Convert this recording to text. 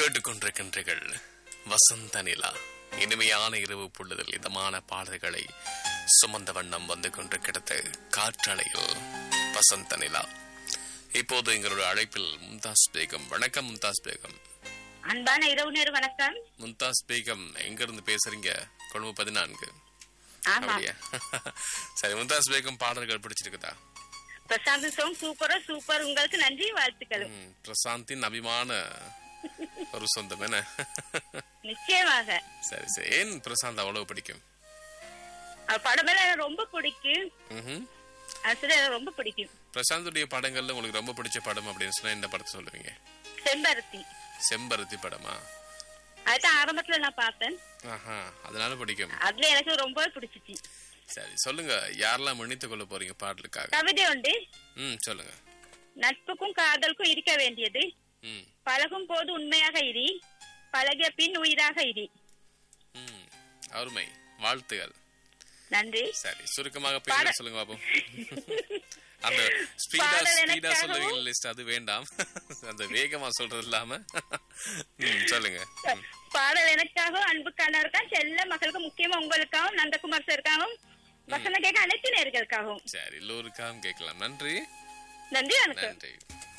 கேட்டுக்கொண்டிருக்கின்றீர்கள் வசந்த நிலா இனிமையான இரவு பொழுதில் இதமான பாடல்களை சுமந்த வண்ணம் வந்து கொண்டு கிடந்த காற்றலையில் வசந்த நிலா இப்போது எங்களுடைய அழைப்பில் மும்தாஸ் பேகம் வணக்கம் மும்தாஸ் பேகம் அன்பான இரவு நேர வணக்கம் மும்தாஸ் பேகம் எங்க இருந்து பேசுறீங்க கொழும்பு பதினான்கு ஆமா அப்படியா சரி மும்தாஸ் பேகம் பாடல்கள் பிடிச்சிருக்குதா பிரசாந்த் சோங் சூப்பரா சூப்பர் உங்களுக்கு நன்றி வாழ்த்துக்களும் ம், பிரசாந்தின் அபிமான ஒரு சொந்தம் என்ன நிச்சயமாக சரி சரி ஏன் பிரசாந்த் அவ்வளவு பிடிக்கும் அவர் படமெல்லாம் எனக்கு ரொம்ப பிடிக்கும் ம்ஹும். அது எனக்கு ரொம்ப பிடிக்கும் பிரசாந்துடைய படங்கள்ல உங்களுக்கு ரொம்ப பிடிச்ச படம் அப்படின்னு சொன்னா என்ன படத்தை சொல்லுவீங்க செம்பருத்தி செம்பருத்தி படமா அதுதான் ஆரம்பத்துல நான் பார்த்தேன் ஆஹா அதனால பிடிக்கும் அதுல எனக்கு ரொம்ப பிடிச்சிச்சு சரி சொல்லுங்க யாரெல்லாம் மன்னித்துக் கொள்ள போறீங்க பாடலுக்காக கவிதை உண்டு ம் சொல்லுங்க நட்புக்கும் காதலுக்கும் இருக்க வேண்டியது ம் பழகும் போது உண்மையாக இரி பழகிய பின் உயிராக இரி ம் அருமை வாழ்த்துகள் நன்றி சரி சுருக்கமாக பேர் சொல்லுங்க பாப்போம் அந்த ஸ்பீடா பாடல் ஸ்பீடா எனக்காகவும் சொல்லுவீங்க லிஸ்ட் அது வேண்டாம் அந்த வேகமா சொல்றது இல்லாம ம், சொல்லுங்க ம். பாடல் எனக்காகவும் அன்பு கணவருக்காகவும் செல்ல மகளுக்கு முக்கியமா உங்களுக்காகவும் நந்தகுமார் சாருக்காகவும் வசந்த கேட்க அனைத்து நேர்களுக்காகவும் சரி எல்லோருக்காகவும் கேட்கலாம் நன்றி நன்றி வணக்கம் நன்றி